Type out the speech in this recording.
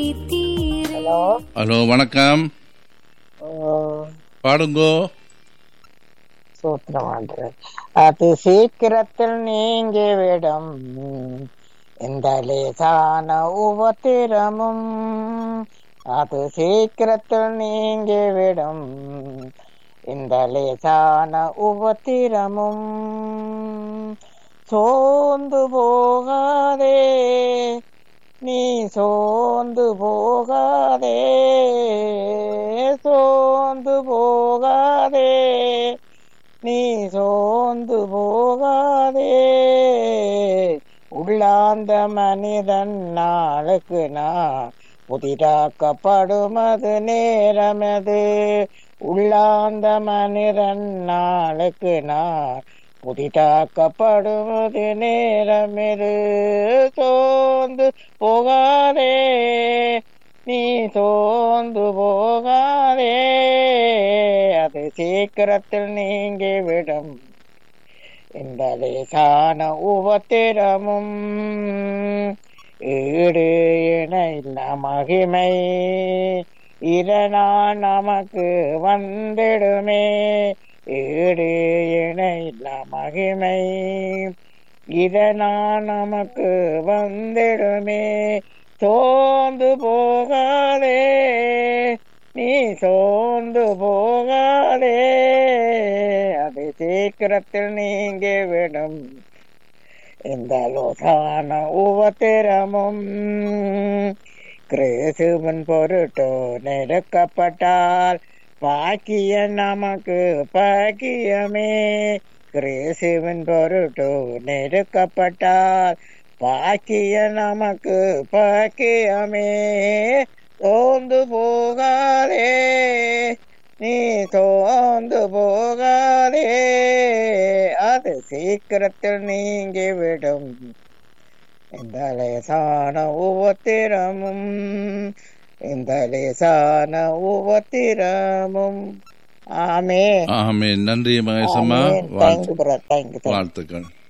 hello hello வணக்கம் பாடுங்கோ சூத்திரமாண்டது அது சீக்கிரத்தில் நீங்கிவிடும் இந்த லேசான உபத்திரமும் அது சீக்கிரத்தில் நீங்கிவிடும் இந்த லேசான உபத்திரமும் சோர்ந்து போகாதே நீ சோர்ந்து போகாதே சோர்ந்து போகாதே நீ சோர்ந்து போகாதே உள்ளாந்த மனிதன் நாளுக்கு நான் புதிராக்கப்படுமது நேரமது உள்ளாந்த மனிதன் நாளுக்கு நான் புதிதாக்கப்படுவது நேரமிது சோர்ந்து போகாதே நீ சோர்ந்து போகாதே அது சீக்கிரத்தில் நீங்கிவிடும் இந்த லேசான உபத்திரமும் ஈடு இண இல்ல மகிமை இதனால் நமக்கு வந்திடுமே ஈடு இணை இல்ல மகிமை இதனால் நமக்கு வந்திடுமே சோர்ந்து போகாதே நீ சோர்ந்து போகாதே அது சீக்கிரத்தில் நீங்கி விடும் இந்த லோசான உபத்திரமும் கிறிஸ்துவன் பொருட்டோ நெருக்கப்பட்டால் பாக்கிய நமக்கு பாக்கியமே கிறிஸ்துவின் பொருட்டு நெருக்கப்பட்டால் பாக்கிய நமக்கு பாக்கியமே சோர்ந்து போகாதே நீ சோர்ந்து போகாதே அது சீக்கிரத்தில் நீங்கி விடும் இந்த லேசான உபத்திரமும் இந்த லேசான உபத்திரமும் ஆமே ஆமே நன்றி மகேசம்மா தேங்க்யூ பிரதர் தேங்க்யூ வாழ்த்துக்கள்